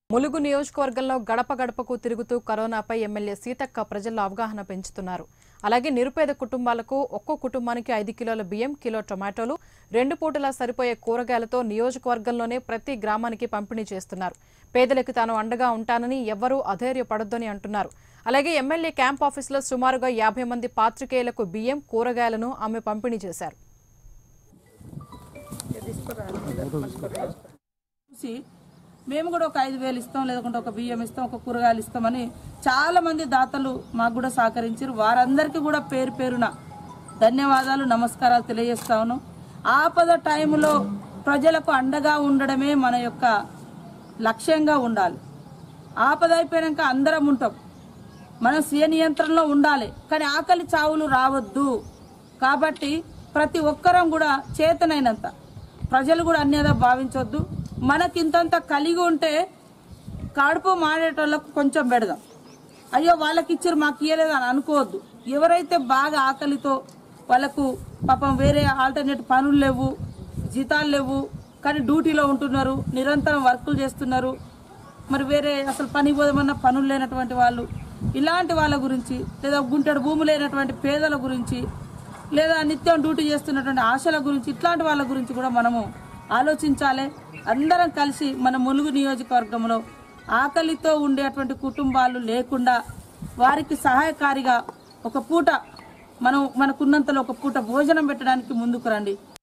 ములుగు నియోజకవర్గంలో గడప గడపకు తిరుగుతూ కరోనాపై ఎమ్మెల్యే సీతక్క ప్రజల్లో అవగాహన పెంచుతున్నారు అలాగే నిరుపేద కుటుంబాలకు ఒక్కో కుటుంబానికి ఐదు కిలోల బియ్యం కిలో టొమాటోలు రెండు పూటలా సరిపోయే కూరగాయలతో నియోజకవర్గంలోనే ప్రతి గ్రామానికి పంపిణీ చేస్తున్నారు పేదలకు తాను అండగా ఉంటానని ఎవ్వరూ అధైర్యపడొద్దని అంటున్నారు అలాగే ఎమ్మెల్యే క్యాంప్ ఆఫీసులో సుమారుగా యాభై మంది పాత్రికేయులకు బియ్యం కూరగాయలను ఆమె పంపిణీ చేశారు చూసి మేము కూడా ఒక ఐదు వేలు ఇస్తాం లేకుంటే ఒక బియ్యం ఇస్తాం ఒక కూరగాయలు ఇస్తామని చాలా మంది దాతలు మాకు కూడా సహకరించారు వారందరికీ కూడా పేరు పేరున ధన్యవాదాలు నమస్కారాలు తెలియజేస్తా ఉన్నాం ఆపద టైంలో ప్రజలకు అండగా ఉండడమే మన యొక్క లక్ష్యంగా ఉండాలి ఆపద అయిపోయాక అందరం ఉంటాం మనం స్వీయ నియంత్రణలో ఉండాలి కానీ ఆకలి చావులు రావద్దు కాబట్టి ప్రతి ఒక్కరం కూడా చేతనైనంత ప్రజలు కూడా అన్యదా భావించొద్దు మనకి ఇంతంత కలిగి ఉంటే కడుపు మాడేటోళ్ళకు కొంచెం పెడదాం అయ్యో వాళ్ళకి ఇచ్చారు మాకు ఇయ్యలేదు అని అనుకోవద్దు ఎవరైతే బాగా ఆకలితో వాళ్ళకు పాపం వేరే ఆల్టర్నేట్ పనులు లేవు జీతాలు లేవు కానీ డ్యూటీలో ఉంటున్నారు నిరంతరం వర్కులు చేస్తున్నారు మరి వేరే అసలు పని పోదామన్న పనులు లేనటువంటి వాళ్ళు ఇలాంటి వాళ్ళ గురించి లేదా గుంటెడు భూమి లేనటువంటి పేదల గురించి లేదా నిత్యం డ్యూటీ చేస్తున్నటువంటి ఆశల గురించి ఇట్లాంటి వాళ్ళ గురించి కూడా మనము ఆలోచించాలి అందరం కలిసి మన ములుగు నియోజకవర్గంలో ఆకలితో ఉండేటువంటి కుటుంబాలు లేకుండా వారికి సహాయకారిగా ఒక పూట మనం మనకున్నంతలో ఒక పూట భోజనం పెట్టడానికి ముందుకు రండి